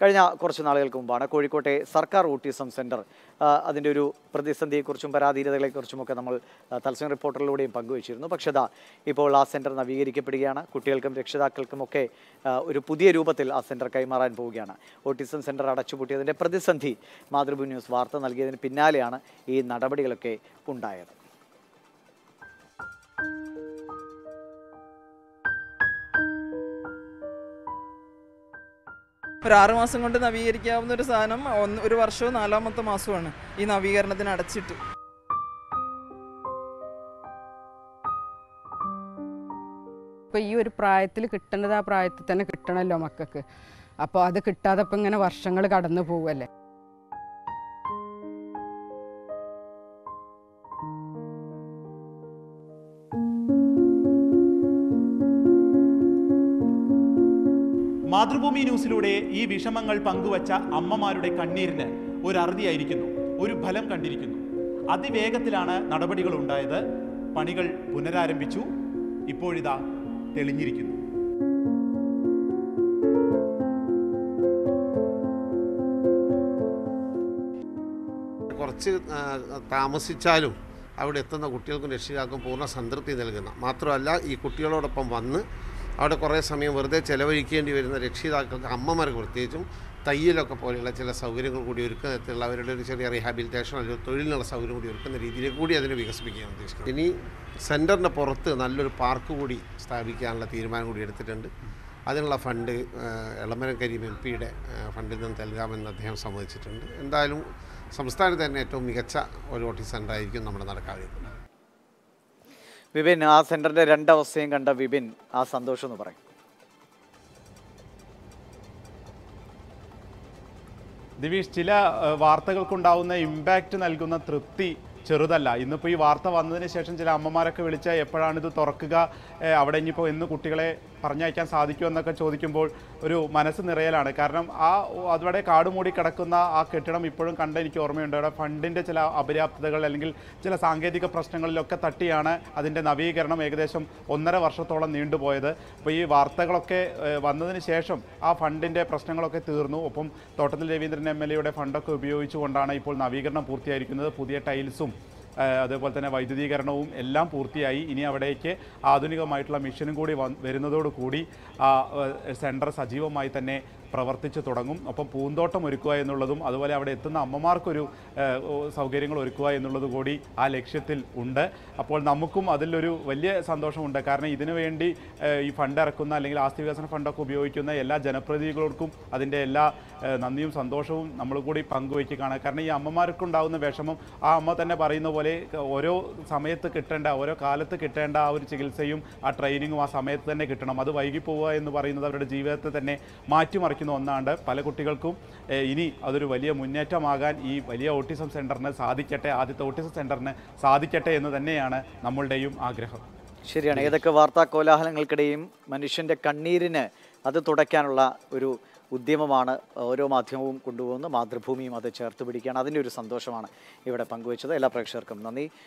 കഴിഞ്ഞ കുറച്ച് നാളുകൾക്ക് മുമ്പാണ് കോഴിക്കോട്ടെ സർക്കാർ ഓട്ടിസം സെൻറ്റർ അതിൻ്റെ ഒരു പ്രതിസന്ധിയെക്കുറിച്ചും പരാധീനതകളെക്കുറിച്ചുമൊക്കെ നമ്മൾ ആ, തത്സമയ റിപ്പോർട്ടറിലൂടെയും പങ്കുവച്ചിരുന്നു പക്ഷേ ദാ ഇപ്പോൾ ആ സെൻറ്റർ നവീകരിക്കപ്പെടുകയാണ് കുട്ടികൾക്കും രക്ഷിതാക്കൾക്കുമൊക്കെ ആ, ഒരു പുതിയ രൂപത്തിൽ ആ സെൻറ്റർ കൈമാറാൻ പോവുകയാണ് ഓട്ടിസം സെൻറ്റർ അടച്ചുപൂട്ടിയതിൻ്റെ പ്രതിസന്ധി മാതൃഭൂമി ന്യൂസ് വാർത്ത നൽകിയതിന് പിന്നാലെയാണ് ഈ നടപടികളൊക്കെ ഉണ്ടായത് ഒരു ആറ് മാസം കൊണ്ട് നവീകരിക്കാവുന്ന ഒരു സാധനം ഒന്ന് ഒരു വർഷവും നാലാമത്തെ മാസമാണ് ഈ നവീകരണത്തിന് അടച്ചിട്ട് ഇപ്പോൾ ഈ ഒരു പ്രായത്തിൽ കിട്ടേണ്ടത് ആ പ്രായത്തിൽ തന്നെ കിട്ടണമല്ലോ മക്കൾക്ക് അപ്പോൾ അത് കിട്ടാതെ ഇപ്പം ഇങ്ങനെ വർഷങ്ങൾ കടന്നു പോവല്ലേ മാതൃഭൂമി ന്യൂസിലൂടെ ഈ വിഷമങ്ങൾ പങ്കുവച്ച അമ്മമാരുടെ കണ്ണീരിന് ഒരു അറുതിയായിരിക്കുന്നു ഒരു ഫലം കണ്ടിരിക്കുന്നു അതിവേഗത്തിലാണ് നടപടികൾ ഉണ്ടായത് പണികൾ പുനരാരംഭിച്ചു ഇപ്പോഴിതാ തെളിഞ്ഞിരിക്കുന്നു കുറച്ച് ആ, താമസിച്ചാലും അവിടെ എത്തുന്ന കുട്ടികൾക്കും രക്ഷിതാക്കും പൂർണ്ണ സംതൃപ്തി നൽകുന്ന മാത്രമല്ല ഈ കുട്ടികളോടൊപ്പം വന്ന് അവിടെ കുറേ സമയം വെറുതെ ചെലവഴിക്കേണ്ടി വരുന്ന രക്ഷിതാക്കൾക്ക് അമ്മമാർക്ക് പ്രത്യേകിച്ചും തയ്യലൊക്കെ പോലെയുള്ള ചില സൗകര്യങ്ങൾ കൂടി ഒരുക്കുന്ന തരത്തിലുള്ള അവരുടെ ഒരു ചെറിയ റീഹാബിലിറ്റേഷൻ അല്ലെങ്കിൽ തൊഴിലിനുള്ള സൗകര്യം കൂടി ഒരുക്കുന്ന രീതിയിലേക്ക് കൂടി അതിനെ വികസിപ്പിക്കുകയാണ് ഉദ്ദേശിക്കുന്നത് ഇനി സെൻറ്ററിൻ്റെ പുറത്ത് നല്ലൊരു പാർക്ക് കൂടി സ്ഥാപിക്കാനുള്ള തീരുമാനം കൂടി എടുത്തിട്ടുണ്ട് അതിനുള്ള ഫണ്ട് ആ, എളമരം കരീം എം പിയുടെ ഫണ്ടിൽ നിന്ന് നൽകാമെന്ന് അദ്ദേഹം സമ്മതിച്ചിട്ടുണ്ട് എന്തായാലും സംസ്ഥാനത്ത് തന്നെ ഏറ്റവും മികച്ച ഒരു ഓട്ടിസം സെൻ്റർ ആയിരിക്കും നമ്മുടെ നടക്കാവുന്നത് വിപിൻ ആ സെൻറ്ററിൻ്റെ രണ്ടവസ്ഥയും കണ്ട വിപിൻ ആ സന്തോഷം എന്ന് പറയും ദിവീഷ് ചില ഏഹ്, വാർത്തകൾക്കുണ്ടാവുന്ന ഇമ്പാക്റ്റ് നൽകുന്ന തൃപ്തി ചെറുതല്ല ഇന്നിപ്പോൾ ഈ വാർത്ത വന്നതിന് ശേഷം ചില അമ്മമാരൊക്കെ വിളിച്ച എപ്പോഴാണ് ഇത് തുറക്കുക ഏഹ്, അവിടെ ഇനിയിപ്പോൾ എന്ന് കുട്ടികളെ പറഞ്ഞയക്കാൻ സാധിക്കുമെന്നൊക്കെ ചോദിക്കുമ്പോൾ ഒരു മനസ്സ് നിറയലാണ് കാരണം ആ അവിടെ കാട് മൂടി കിടക്കുന്ന ആ കെട്ടിടം ഇപ്പോഴും കണ്ട എനിക്ക് ഓർമ്മയുണ്ട് അവിടെ ഫണ്ടിൻ്റെ ചില അപര്യാപ്തതകൾ അല്ലെങ്കിൽ ചില സാങ്കേതിക പ്രശ്നങ്ങളിലൊക്കെ തട്ടിയാണ് അതിൻ്റെ നവീകരണം ഏകദേശം ഒന്നര വർഷത്തോളം നീണ്ടുപോയത് അപ്പോൾ ഈ വാർത്തകളൊക്കെ ഏഹ്, വന്നതിന് ശേഷം ആ ഫണ്ടിൻ്റെ പ്രശ്നങ്ങളൊക്കെ തീർന്നു ഒപ്പം തോട്ടത്തിൽ രവീന്ദ്രൻ എം എൽ എയുടെ ഫണ്ടൊക്കെ ഉപയോഗിച്ചുകൊണ്ടാണ് ഇപ്പോൾ നവീകരണം പൂർത്തിയായിരിക്കുന്നത് പുതിയ ടൈൽസും ഏഹ്, അതേപോലെ തന്നെ വൈദ്യുതീകരണവും എല്ലാം പൂർത്തിയായി ഇനി അവിടേക്ക് ആധുനികമായിട്ടുള്ള മിഷനും കൂടി വന്ന് വരുന്നതോടുകൂടി ആ ഏഹ്, സെൻറ്റർ സജീവമായി തന്നെ പ്രവർത്തിച്ചു തുടങ്ങും ഒപ്പം പൂന്തോട്ടം ഒരുക്കുക എന്നുള്ളതും അതുപോലെ അവിടെ എത്തുന്ന അമ്മമാർക്കൊരു ഏഹ്, ഓ, സൗകര്യങ്ങൾ ഒരുക്കുക എന്നുള്ളത് കൂടി ആ ലക്ഷ്യത്തിൽ ഉണ്ട് അപ്പോൾ നമുക്കും അതിലൊരു വലിയ സന്തോഷമുണ്ട് കാരണം ഇതിനു വേണ്ടി ഏഹ്, ഈ ഫണ്ട് ഇറക്കുന്ന അല്ലെങ്കിൽ ആസ്തി വികസന ഫണ്ടൊക്കെ ഉപയോഗിക്കുന്ന എല്ലാ ജനപ്രതിനിധികൾക്കും അതിൻ്റെ എല്ലാ ഏഹ്, നന്ദിയും സന്തോഷവും നമ്മൾ കൂടി പങ്കുവയ്ക്കുകയാണ് കാരണം ഈ അമ്മമാർക്കുണ്ടാകുന്ന വിഷമം ആ അമ്മ തന്നെ പറയുന്ന പോലെ ഓരോ സമയത്ത് കിട്ടേണ്ട ഓരോ കാലത്ത് കിട്ടേണ്ട ആ ഒരു ചികിത്സയും ആ ട്രെയിനിങ്ങും ആ സമയത്ത് തന്നെ കിട്ടണം അത് വൈകി പോവുക എന്ന് പറയുന്നത് അവരുടെ ജീവിതത്തെ തന്നെ മാറ്റിമറിക്കുന്ന ഒന്നാണ് പല കുട്ടികൾക്കും ഏഹ്, ഇനി അതൊരു വലിയ മുന്നേറ്റമാകാൻ ഈ വലിയ ഓട്ടിസം സെൻറ്ററിന് സാധിക്കട്ടെ ആദ്യത്തെ ഓട്ടിസം സെൻറ്ററിന് സാധിക്കട്ടെ എന്ന് തന്നെയാണ് നമ്മളുടെയും ആഗ്രഹം ശരിയാണ് ഏതൊക്കെ വാർത്താ കോലാഹലങ്ങൾക്കിടെയും മനുഷ്യൻ്റെ കണ്ണീരിന് അത് തുടയ്ക്കാനുള്ള ഒരു ഉദ്യമമാണ് ഓരോ മാധ്യമവും കൊണ്ടുപോകുന്നത് മാതൃഭൂമിയും അത് ചേർത്ത് പിടിക്കുകയാണ് അതിൻ്റെ ഒരു സന്തോഷമാണ് ഇവിടെ പങ്കുവച്ചത് എല്ലാ പ്രേക്ഷകർക്കും നന്ദി